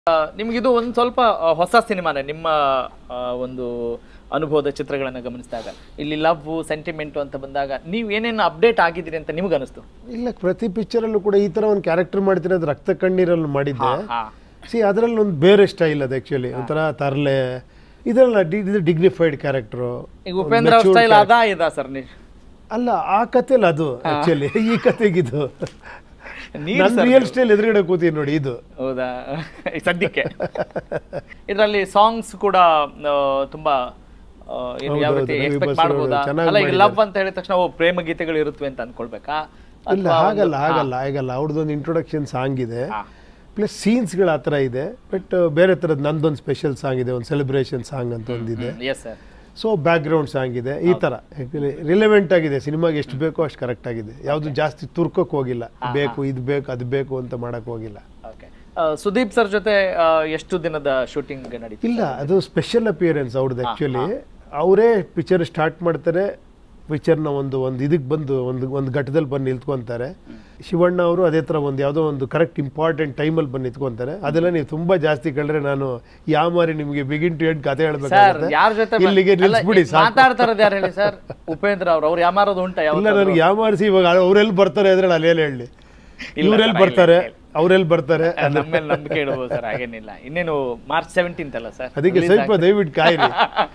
ನಿಮಗಿದು ಒಂದು ಸ್ವಲ್ಪ ಆ, ಹೊಸ ಸಿನಿಮಾನೇ ನಿಮ್ಮ ಆ, ಒಂದು ಅನುಭವದ ಚಿತ್ರಗಳನ್ನು ಗಮನಿಸಿದಾಗ ಇಲ್ಲಿ ಲವ್ ಸೆಂಟಿಮೆಂಟ್ ಅಂತ ಬಂದಾಗ ನೀವು ಏನೇನು ಅಪ್ಡೇಟ್ ಆಗಿದ್ದೀರಿ ಅಂತ ನಿಮ್ಗೆ ಅನಿಸ್ತು ಇಲ್ಲ ಪ್ರತಿ ಪಿಕ್ಚರಲ್ಲೂ ಕೂಡ ಈ ಥರ ಒಂದು ಕ್ಯಾರೆಕ್ಟರ್ ಮಾಡ್ತಿರೋದು ರಕ್ತ ಕಣ್ಣೀರಲ್ಲಿ ಮಾಡಿದ್ದೆ ಹಾ ಸಿ ಅದರಲ್ಲಿ ಒಂದು ಬೇರೆ ಸ್ಟೈಲ್ ಅದು ಆ್ಯಕ್ಚುಲಿ ಒಂಥರ ತರಲೆ ಇದೆಲ್ಲ ಡಿ- ಇದು ಡಿಗ್ನಿಫೈಡ್ ಕ್ಯಾರೆಕ್ಟ್ರು ಈಗ ಉಪೇಂದ್ರ ಅವ್ರ ಸ್ಟೈಲ್ ಅದಾ ಇದಾ ಸರ್ ನೀವು ಅಲ್ಲ ಆ ಕಥೆಲಿ ಅದು ಆ್ಯಕ್ಚುಲಿ ಈ ಕತೆಗಿದು ನೀವ್ ನನ್ನ ರಿಯಲ್ ಸ್ಟೈಲ್ ಎದುರುಗಡೆ ಕೂತೀನಿ ನೋಡಿ ಇದು ಹೌದಾ ಈಗ ಸದ್ಯಕ್ಕೆ ಇದರಲ್ಲಿ ಸಾಂಗ್ಸ್ ಕೂಡ ಆ, ತುಂಬಾ ಆ, ಏನು ಯಾವ ಹೌದು, ರೀತಿ ರವಿ ಎಕ್ಸ್ಪೆಕ್ಟ್ ಬಸ್ರು ಮಾಡ್ಬೋದಾ ಚೆನ್ನಾಗಿ ಅಲ್ಲ ಈಗ ಲವ್ ಅಂತ ಹೇಳಿದ ತಕ್ಷಣ ಓ ಪ್ರೇಮ ಗೀತೆಗಳು ಇರುತ್ತವೆ ಅಂತ ಅನ್ಕೊಳ್ಬೇಕಾ ಇಲ್ಲ ಹಾಗಲ್ಲ ಹಾಗಲ್ಲ ಹಾಗಲ್ಲ ಅವ್ರದ್ದೊಂದು ಇಂಟ್ರೊಡಕ್ಷನ್ ಸಾಂಗ್ ಇದೆ ಹಾ. ಪ್ಲಸ್ ಸೀನ್ಸ್ಗಳು ಆ ಥರ ಇದೆ ಬಟ್ ಬೇರೆ ಥರದ್ದು ನಂದೊಂದು ಸ್ಪೆಷಲ್ ಸಾಂಗ್ ಇದೆ ಒಂದು ಸೆಲೆಬ್ರೇಷನ್ ಸಾಂಗ್ ಅಂತ ಒಂದಿದೆ yes sir so background song ಇದೆ ಈ ಥರ ಆ್ಯಕ್ಚುಲಿ ರಿಲೆವೆಂಟ್ ಆಗಿದೆ ಸಿನಿಮಾಗೆ ಎಷ್ಟು ಬೇಕೋ ಅಷ್ಟು ಕರೆಕ್ಟ್ ಆಗಿದೆ ಯಾವುದು ಜಾಸ್ತಿ ತುರ್ಕೋಕ್ ಹೋಗಿಲ್ಲ ಬೇಕು ಇದು ಬೇಕು ಅದು ಬೇಕು ಅಂತ ಮಾಡಕ್ ಹೋಗಿಲ್ಲ ಓಕೆ ಸುದೀಪ್ ಸರ್ ಜೊತೆ ಆ, ಎಷ್ಟು ದಿನದ ಶೂಟಿಂಗ್ ನಡೀತು ಇಲ್ಲ ಅದು ಸ್ಪೆಷಲ್ ಅಪಿಯರೆನ್ಸ್ ಅವ್ರದ್ದು ಆ್ಯಕ್ಚುಲಿ ಅವರೇ ಪಿಕ್ಚರ್ ಸ್ಟಾರ್ಟ್ ಮಾಡ್ತಾರೆ ಪಿಕ್ಚರ್ನ ಒಂದು ಒಂದು ಇದಕ್ಕೆ ಬಂದು ಒಂದು ಒಂದು ಘಟ್ಟದಲ್ಲಿ ಬಂದು ನಿಂತ್ಕೊಂತಾರೆ ಶಿವಣ್ಣ ಅವರು ಅದೇ ಥರ ಒಂದು ಯಾವುದೋ ಒಂದು ಕರೆಕ್ಟ್ ಇಂಪಾರ್ಟೆಂಟ್ ಟೈಮಲ್ಲಿ ಬಂದು ನಿಂತ್ಕೊಂತಾರೆ ಅದೆಲ್ಲ ನೀವು ತುಂಬಾ ಜಾಸ್ತಿ ಕಳ್ರೆ ನಾನು ಯಾವ ಮಾರಿ ನಿಮಗೆ ಬಿಗಿನ್ ಟು ಎಂಡ್ ಕತೆ ಸರ್ ಹೇಳ್ಬೇಕಾಗುತ್ತೆ ಯಾರ ಜೊತೆ ಬ- ಇಲ್ಲಿಗೆ ಅಲ್ಲ, ನಿಲ್ಸ್ಬಿಡಿ ಈ ಸಾಕು ಮಾತಾಡ್ತಾರದು ಯಾರು ಹೇಳಿ ಸರ್ ಉಪೇಂದ್ರ ಅವ್ರು ಅವ್ರು ಯಾಮಾರೋದು ಉಂಟಾ ಇಲ್ಲ ಯಾವ ನನಗೆ ಯಾವ ಮಾರಿಸಿ ಇವಾಗ ಅವರೆಲ್ಲಿ ಬರ್ತಾರೆ ಅಂದ್ರೆ ನಾನು ಏನು ಹೇಳಿ ಇವರೆಲ್ಲಿ ಬರ್ತಾರೆ ಅವರೆಲ್ಲಿ ಬರ್ತಾರೆ ನಮ್ಮ ಮೇಲೆ ನಂಬಿಕೆ ಇಡಬಹುದು ಸರ್ ಹಾಗೇನಿಲ್ಲ ಇನ್ನೇನು ಮಾರ್ಚ್ ಸೆವೆಂಟೀನ್ತ್ ಅಲ್ಲ ಸರ್ ಅದಕ್ಕೆ ಸ್ವಲ್ಪ ದಯವಿಟ್ಟು ಕಾಯಿರಿ